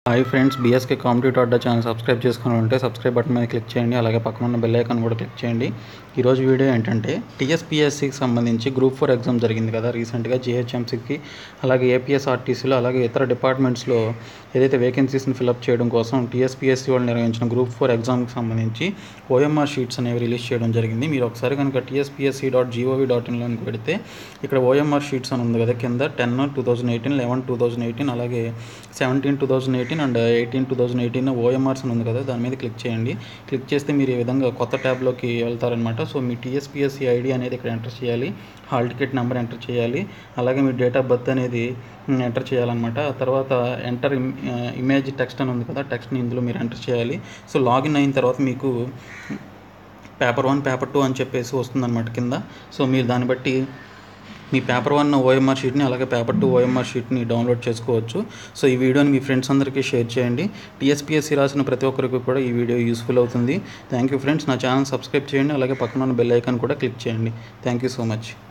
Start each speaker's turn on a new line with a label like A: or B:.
A: hi friends BSK competitive Adda channel subscribe చేసుకుని ఉంటే subscribe button మీద క్లిక్ చేయండి అలాగే పక్కన ఉన్న బెల్ ఐకాన్ కూడా క్లిక్ చేయండి ఈరోజు వీడియో ఏంటంటే టీఎస్పీఎస్సికి సంబంధించి గ్రూప్ ఫోర్ ఎగ్జామ్ జరిగింది కదా రీసెంట్గా జిహెచ్ఎంసీకి అలాగే ఏపీఎస్ఆర్టీసీలో అలాగే ఇతర డిపార్ట్మెంట్స్లో ఏదైతే వేకెన్సీస్ని ఫిల్అప్ చేయడం కోసం టీఎస్పీఎస్సీ వాళ్ళు నిర్వహించిన గ్రూప్ ఫోర్ ఎగ్జామ్కి సంబంధించి ఓఎంఆర్ షీట్స్ అనేవి రిలీజ్ చేయడం జరిగింది మీరు ఒకసారి కనుక టీఎస్పీఎస్సీ డాట్ జీఓవీ డాట్ ఇన్లోకి పెడితే ఇక్కడ ఓఎంఆర్ షీట్స్ అని ఉంది కదా కింద ten two thousand eighteen eleven two thousand eighteen అలాగే seventeen two thousand eighteen and eighteen two thousand eighteen OMRs అని ఉంది కదా దాని మీద క్లిక్ చేయండి క్లిక్ చేస్తే మీరు ఈ విధంగా కొత్త ట్యాబ్లోకి వెళ్తారనమాట సో మీ టీఎస్పీఎస్సీ ఐడి అనేది ఇక్కడ ఎంటర్ చేయాలి హాల్ టికెట్ నెంబర్ ఎంటర్ చేయాలి అలాగే మీ డేట్ ఆఫ్ బర్త్ అనేది ఎంటర్ చేయాలన్నమాట ఆ తర్వాత ఎంటర్ ఇమేజ్ టెక్స్ట్ అని ఉంది కదా టెక్స్ట్ని ఇందులో మీరు ఎంటర్ చేయాలి సో లాగిన్ అయిన తర్వాత మీకు పేపర్ వన్ పేపర్ టూ అని చెప్పేసి వస్తుందన్నమాట కింద సో మీరు దాన్ని బట్టి మీ పేపర్ వన్ ఓఎంఆర్ షీట్ని అలాగే పేపర్ టూ ఓఎంఆర్ షీట్ని డౌన్లోడ్ చేసుకోవచ్చు సో ఈ వీడియోని మీ ఫ్రెండ్స్ అందరికీ షేర్ చేయండి టీఎస్పీఎస్సీ రాసిన ప్రతి ఒక్కరికి కూడా ఈ వీడియో యూస్ఫుల్ అవుతుంది థ్యాంక్ యూ ఫ్రెండ్స్ నా ఛానల్ సబ్స్క్రైబ్ చేయండి అలాగే పక్కన ఉన్న బెల్ ఐకాన్ కూడా క్లిక్ చేయండి థ్యాంక్ యూ సో మచ్